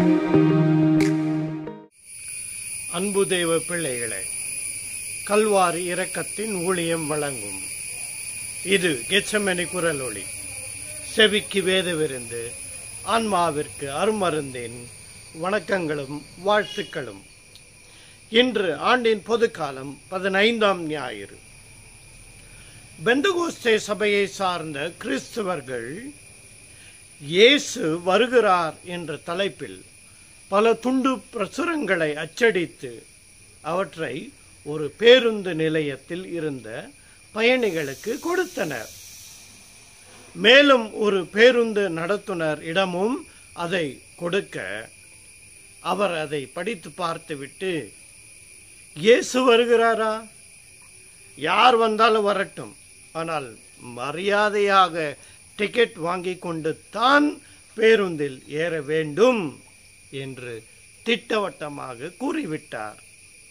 அன்பு தேவ பிள்ளைகளே கல்வாரி இரக்கத்தின் ஊழியம் வழங்கும் இது கெச்சமணி குரலொளி செவிக்கு வேத விருந்து ஆன்மாவிற்கு அருமருந்தின் வணக்கங்களும் வாழ்த்துக்களும் இன்று ஆண்டின் பொதுக்காலம் பதினைந்தாம் ஞாயிறு பெந்தகோஸ்தே சபையை சார்ந்த கிறிஸ்தவர்கள் இயேசு வருகிறார் என்ற தலைப்பில் பல துண்டு பிரசுரங்களை அச்சடித்து அவற்றை ஒரு பேருந்து நிலையத்தில் இருந்த பயணிகளுக்கு கொடுத்தனர் மேலும் ஒரு பேருந்து நடத்துனர் இடமும் அதை கொடுக்க அவர் அதை படித்து பார்த்துவிட்டு இயேசு வருகிறாரா யார் வந்தாலும் வரட்டும் ஆனால் மரியாதையாக டிக்கெட் வாங்கி கொண்டு தான் பேருந்தில் ஏற வேண்டும் என்று திட்டவட்டமாக கூறிவிட்டார்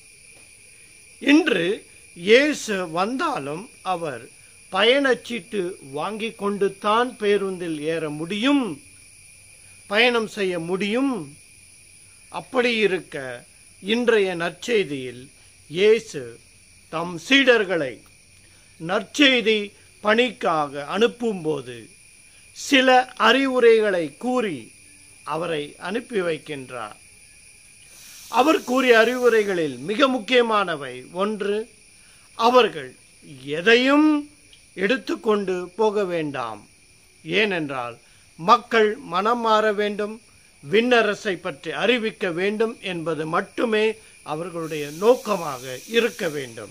இன்று இயேசு வந்தாலும் அவர் பயணச்சீட்டு வாங்கி கொண்டு தான் பேருந்தில் ஏற முடியும் பயணம் செய்ய முடியும் அப்படி இருக்க இன்றைய நற்செய்தியில் இயேசு தம் சீடர்களை நற்செய்தி பணிக்காக அனுப்பும்போது சில அறிவுரைகளை கூறி அவரை அனுப்பி வைக்கின்றார் அவர் கூறிய அறிவுரைகளில் மிக முக்கியமானவை ஒன்று அவர்கள் எதையும் எடுத்துக்கொண்டு போக வேண்டாம் ஏனென்றால் மக்கள் மனம் மாற வேண்டும் விண்ணரசை பற்றி அறிவிக்க வேண்டும் என்பது மட்டுமே அவர்களுடைய நோக்கமாக இருக்க வேண்டும்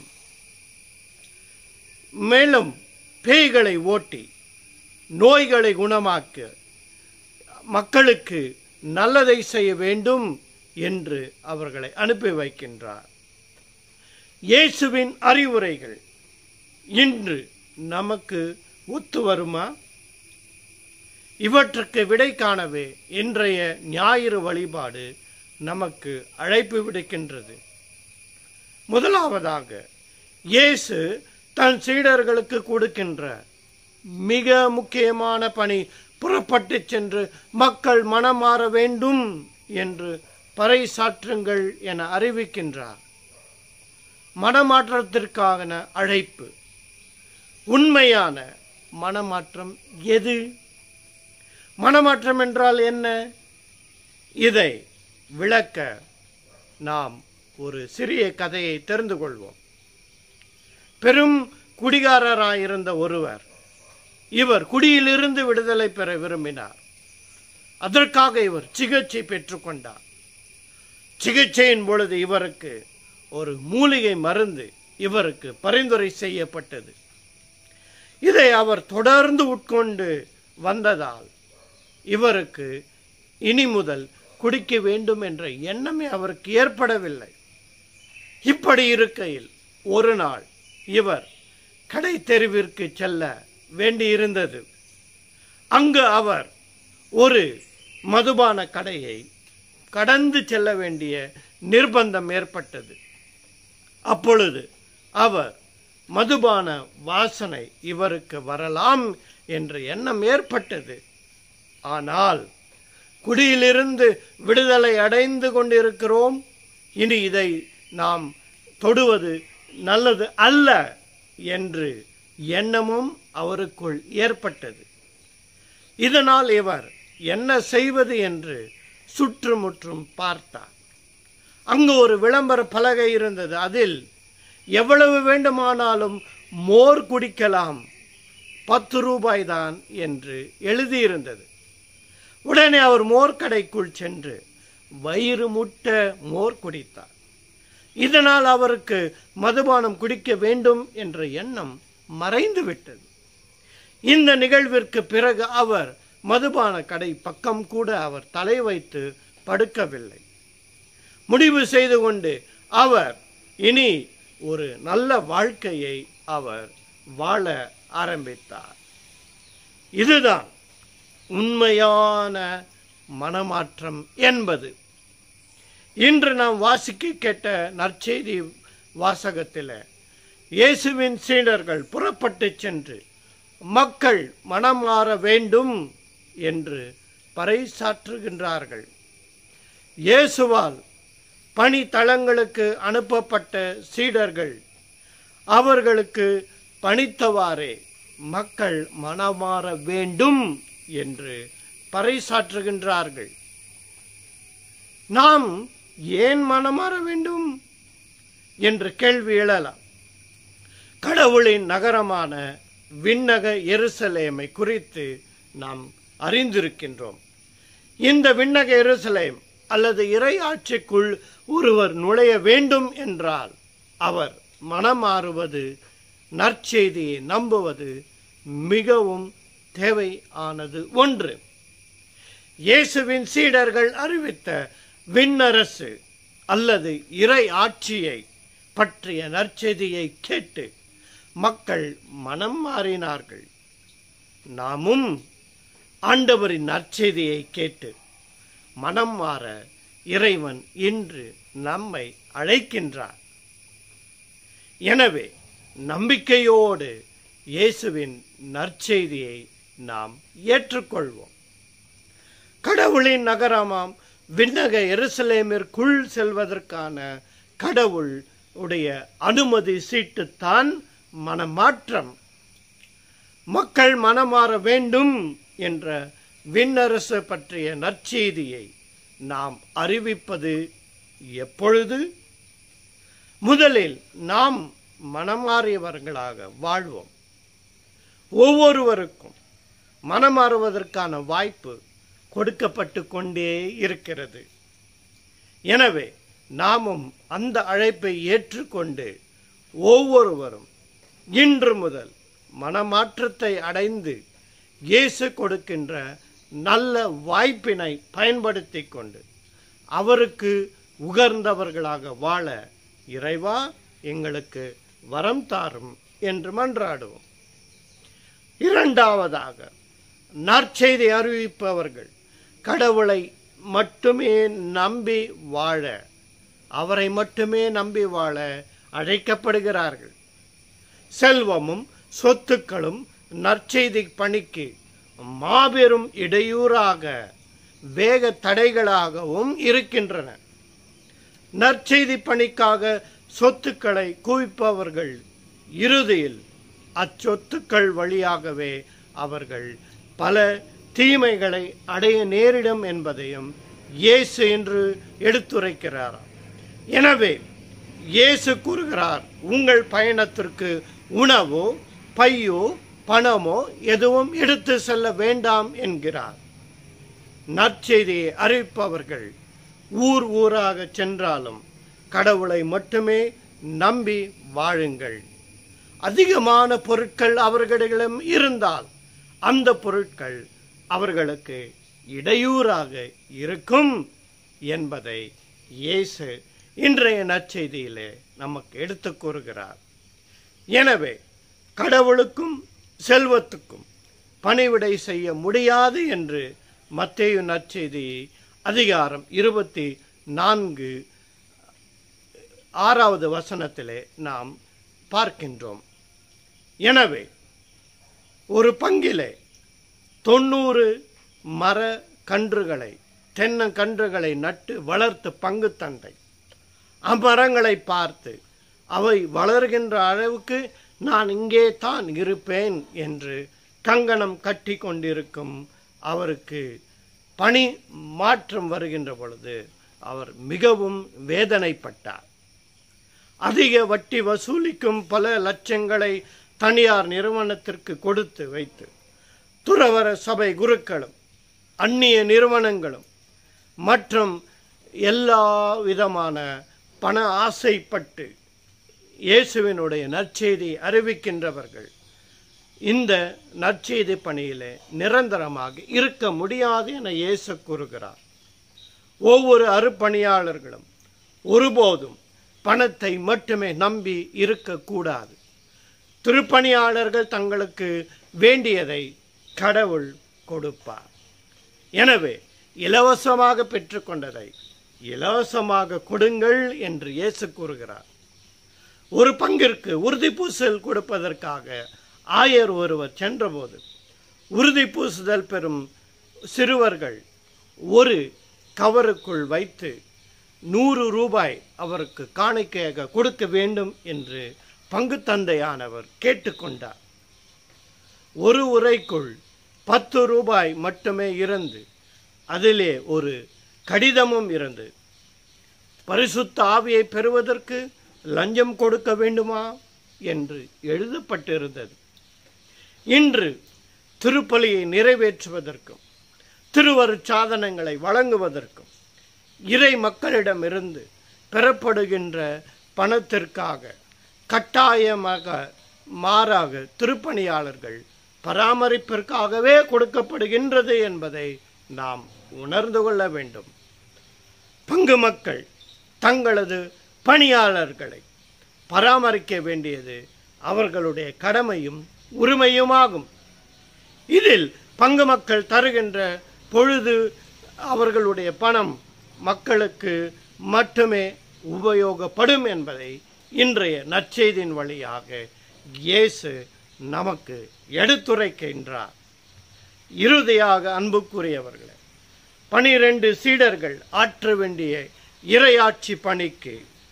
மேலும் பேய்களை ஓட்டி நோய்களை குணமாக்க மக்களுக்கு நல்லதை செய்ய வேண்டும் என்று அவர்களை அனுப்பி வைக்கின்றார் இயேசுவின் அறிவுரைகள் இன்று நமக்கு ஒத்து வருமா இவற்றுக்கு விடை காணவே இன்றைய ஞாயிறு வழிபாடு நமக்கு அழைப்பு விடுக்கின்றது முதலாவதாக இயேசு தன் சீடர்களுக்கு கொடுக்கின்ற மிக முக்கியமான பணி புறப்பட்டு சென்று மக்கள் மனம் மாற வேண்டும் என்று பறைசாற்றுங்கள் என அறிவிக்கின்றார் மனமாற்றத்திற்கான அழைப்பு உண்மையான மனமாற்றம் எது மனமாற்றம் என்றால் என்ன இதை விளக்க நாம் ஒரு சிறிய கதையை தெரிந்து கொள்வோம் பெரும் குடிகாரராயிருந்த ஒருவர் இவர் குடியிலிருந்து விடுதலை பெற விரும்பினார் அதற்காக இவர் சிகிச்சை பெற்றுக்கொண்டார் சிகிச்சையின் பொழுது இவருக்கு ஒரு மூலிகை மருந்து இவருக்கு பரிந்துரை செய்யப்பட்டது இதை அவர் தொடர்ந்து உட்கொண்டு வந்ததால் இவருக்கு இனி முதல் குடிக்க வேண்டும் என்ற எண்ணமே அவருக்கு ஏற்படவில்லை இப்படி இருக்கையில் ஒரு நாள் இவர் கடை தெருவிற்கு செல்ல வேண்டியிருந்தது அங்கு அவர் ஒரு மதுபான கடையை கடந்து செல்ல வேண்டிய நிர்பந்தம் ஏற்பட்டது அப்பொழுது அவர் மதுபான வாசனை இவருக்கு வரலாம் என்ற எண்ணம் ஏற்பட்டது ஆனால் குடியிலிருந்து விடுதலை அடைந்து கொண்டிருக்கிறோம் இனி இதை நாம் தொடுவது நல்லது அல்ல என்று எண்ணமும் அவருக்குள் ஏற்பட்டது இதனால் இவர் என்ன செய்வது என்று சுற்றுமுற்றும் பார்த்தார் அங்கு ஒரு விளம்பர பலகை இருந்தது அதில் எவ்வளவு வேண்டுமானாலும் மோர் குடிக்கலாம் பத்து ரூபாய் தான் என்று எழுதியிருந்தது உடனே அவர் மோர் கடைக்குள் சென்று வயிறு முட்ட மோர் குடித்தார் இதனால் அவருக்கு மதுபானம் குடிக்க வேண்டும் என்ற எண்ணம் மறைந்து விட்டது இந்த நிகழ்விற்கு பிறகு அவர் மதுபான கடை பக்கம் கூட அவர் தலை வைத்து படுக்கவில்லை முடிவு செய்து கொண்டு அவர் இனி ஒரு நல்ல வாழ்க்கையை அவர் வாழ ஆரம்பித்தார் இதுதான் உண்மையான மனமாற்றம் என்பது இன்று நாம் வாசிக்க கேட்ட நற்செய்தி வாசகத்தில் இயேசுவின் சீடர்கள் புறப்பட்டு சென்று மக்கள் மனம் மாற வேண்டும் என்று பறைசாற்றுகின்றார்கள் இயேசுவால் பணித்தளங்களுக்கு அனுப்பப்பட்ட சீடர்கள் அவர்களுக்கு பணித்தவாறே மக்கள் மனமாற வேண்டும் என்று பறைசாற்றுகின்றார்கள் நாம் ஏன் மனமாற வேண்டும் என்று கேள்வி எழலாம் கடவுளின் நகரமான விண்ணக எருசலேமை குறித்து நாம் அறிந்திருக்கின்றோம் இந்த விண்ணக எருசலேம் அல்லது இறை ஆட்சிக்குள் ஒருவர் நுழைய வேண்டும் என்றால் அவர் மனமாறுவது நற்செய்தியை நம்புவது மிகவும் தேவையானது ஒன்று இயேசுவின் சீடர்கள் அறிவித்த விண்ணரசு அல்லது இறை ஆட்சியை பற்றிய நற்செய்தியை கேட்டு மக்கள் மனம் மாறினார்கள் நாமும் ஆண்டவரின் நற்செய்தியை கேட்டு மனம் மாற இறைவன் இன்று நம்மை அழைக்கின்றார் எனவே நம்பிக்கையோடு இயேசுவின் நற்செய்தியை நாம் ஏற்றுக்கொள்வோம் கடவுளின் நகரமாம் விண்ணக எருசலேமிற்குள் செல்வதற்கான கடவுள் உடைய அனுமதி சீட்டுத்தான் மனமாற்றம் மக்கள் மனமாற வேண்டும் என்ற விண்ணரசு பற்றிய நற்செய்தியை நாம் அறிவிப்பது எப்பொழுது முதலில் நாம் மனமாறியவர்களாக வாழ்வோம் ஒவ்வொருவருக்கும் மனமாறுவதற்கான வாய்ப்பு கொடுக்கப்பட்டு கொண்டே இருக்கிறது எனவே நாமும் அந்த அழைப்பை ஏற்றுக்கொண்டு ஒவ்வொருவரும் இன்று முதல் மனமாற்றத்தை அடைந்து இயேசு கொடுக்கின்ற நல்ல வாய்ப்பினை பயன்படுத்தி கொண்டு அவருக்கு உகர்ந்தவர்களாக வாழ இறைவா எங்களுக்கு வரம் தாரும் என்று மன்றாடுவோம் இரண்டாவதாக நற்செய்தி அறிவிப்பவர்கள் கடவுளை மட்டுமே நம்பி வாழ அவரை மட்டுமே நம்பி வாழ அழைக்கப்படுகிறார்கள் செல்வமும் சொத்துக்களும் நற்செய்தி பணிக்கு மாபெரும் இடையூறாக வேக தடைகளாகவும் இருக்கின்றன நற்செய்தி பணிக்காக சொத்துக்களை குவிப்பவர்கள் இறுதியில் அச்சொத்துக்கள் வழியாகவே அவர்கள் பல தீமைகளை அடைய நேரிடும் என்பதையும் இயேசு என்று எடுத்துரைக்கிறார் எனவே இயேசு கூறுகிறார் உங்கள் பயணத்திற்கு உணவோ பையோ பணமோ எதுவும் எடுத்து செல்ல வேண்டாம் என்கிறார் நற்செய்தியை அறிவிப்பவர்கள் ஊர் ஊராக சென்றாலும் கடவுளை மட்டுமே நம்பி வாழுங்கள் அதிகமான பொருட்கள் அவர்களிடம் இருந்தால் அந்த பொருட்கள் அவர்களுக்கு இடையூறாக இருக்கும் என்பதை இயேசு இன்றைய நற்செய்தியிலே நமக்கு எடுத்து கூறுகிறார் எனவே கடவுளுக்கும் செல்வத்துக்கும் பணிவிடை செய்ய முடியாது என்று மத்தேயு நற்செய்தி அதிகாரம் இருபத்தி நான்கு ஆறாவது வசனத்திலே நாம் பார்க்கின்றோம் எனவே ஒரு பங்கிலே தொண்ணூறு மர கன்றுகளை தென்னங்கன்றுகளை நட்டு வளர்த்து பங்கு தந்தை அம்மரங்களை பார்த்து அவை வளர்கின்ற அளவுக்கு நான் இங்கே தான் இருப்பேன் என்று கங்கணம் கட்டி கொண்டிருக்கும் அவருக்கு பணி மாற்றம் வருகின்ற பொழுது அவர் மிகவும் வேதனைப்பட்டார் அதிக வட்டி வசூலிக்கும் பல லட்சங்களை தனியார் நிறுவனத்திற்கு கொடுத்து வைத்து துறவர சபை குருக்களும் அந்நிய நிறுவனங்களும் மற்றும் எல்லா விதமான பண ஆசைப்பட்டு இயேசுவினுடைய நற்செய்தி அறிவிக்கின்றவர்கள் இந்த நற்செய்தி பணியிலே நிரந்தரமாக இருக்க முடியாது என இயேசு கூறுகிறார் ஒவ்வொரு அருப்பணியாளர்களும் ஒருபோதும் பணத்தை மட்டுமே நம்பி இருக்கக்கூடாது திருப்பணியாளர்கள் தங்களுக்கு வேண்டியதை கடவுள் கொடுப்பார் எனவே இலவசமாக பெற்றுக்கொண்டதை இலவசமாக கொடுங்கள் என்று இயேசு கூறுகிறார் ஒரு பங்கிற்கு உறுதி பூசல் கொடுப்பதற்காக ஆயர் ஒருவர் சென்றபோது உறுதி பூசுதல் பெறும் சிறுவர்கள் ஒரு கவருக்குள் வைத்து நூறு ரூபாய் அவருக்கு காணிக்கையாக கொடுக்க வேண்டும் என்று பங்கு தந்தையானவர் கேட்டுக்கொண்டார் ஒரு உரைக்குள் பத்து ரூபாய் மட்டுமே இருந்து அதிலே ஒரு கடிதமும் இருந்தது பரிசுத்த ஆவியை பெறுவதற்கு லஞ்சம் கொடுக்க வேண்டுமா என்று எழுதப்பட்டிருந்தது இன்று திருப்பலியை நிறைவேற்றுவதற்கும் திருவருட் சாதனங்களை வழங்குவதற்கும் இறை மக்களிடமிருந்து பெறப்படுகின்ற பணத்திற்காக கட்டாயமாக மாறாக திருப்பணியாளர்கள் பராமரிப்பிற்காகவே கொடுக்கப்படுகின்றது என்பதை நாம் உணர்ந்து கொள்ள வேண்டும் பங்கு மக்கள் தங்களது பணியாளர்களை பராமரிக்க வேண்டியது அவர்களுடைய கடமையும் உரிமையுமாகும் இதில் பங்கு மக்கள் தருகின்ற பொழுது அவர்களுடைய பணம் மக்களுக்கு மட்டுமே உபயோகப்படும் என்பதை இன்றைய நற்செய்தியின் வழியாக இயேசு நமக்கு எடுத்துரைக்கின்றார் இறுதியாக அன்புக்குரியவர்களே பனிரெண்டு சீடர்கள் ஆற்ற வேண்டிய இறையாட்சி பணிக்கு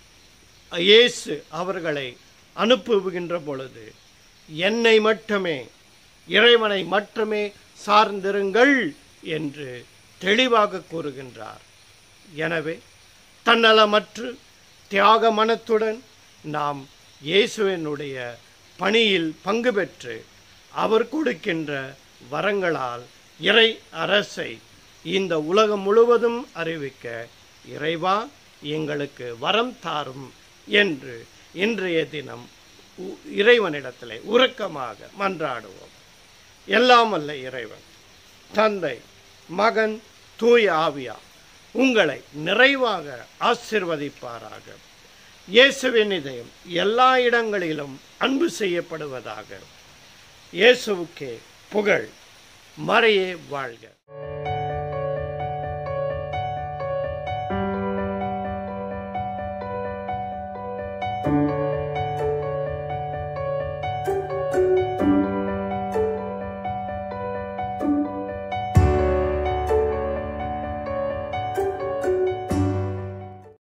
இயேசு அவர்களை அனுப்புகின்ற பொழுது என்னை மட்டுமே இறைவனை மட்டுமே சார்ந்திருங்கள் என்று தெளிவாக கூறுகின்றார் எனவே தன்னலமற்று தியாக மனத்துடன் நாம் இயேசுவினுடைய பணியில் பங்கு பெற்று அவர் கொடுக்கின்ற வரங்களால் இறை அரசை இந்த உலகம் முழுவதும் அறிவிக்க இறைவா எங்களுக்கு வரம் தாரும் என்று இன்றைய தினம் உ- இறைவனிடத்திலே உருக்கமாக மன்றாடுவோம் எல்லாம் அல்ல இறைவன் தந்தை மகன் தூய ஆவியா உங்களை நிறைவாக ஆசிர்வதிப்பாராக இயேசுவின் இதயம் எல்லா இடங்களிலும் அன்பு செய்யப்படுவதாக இயேசுவுக்கே புகழ் மறையே வாழ்க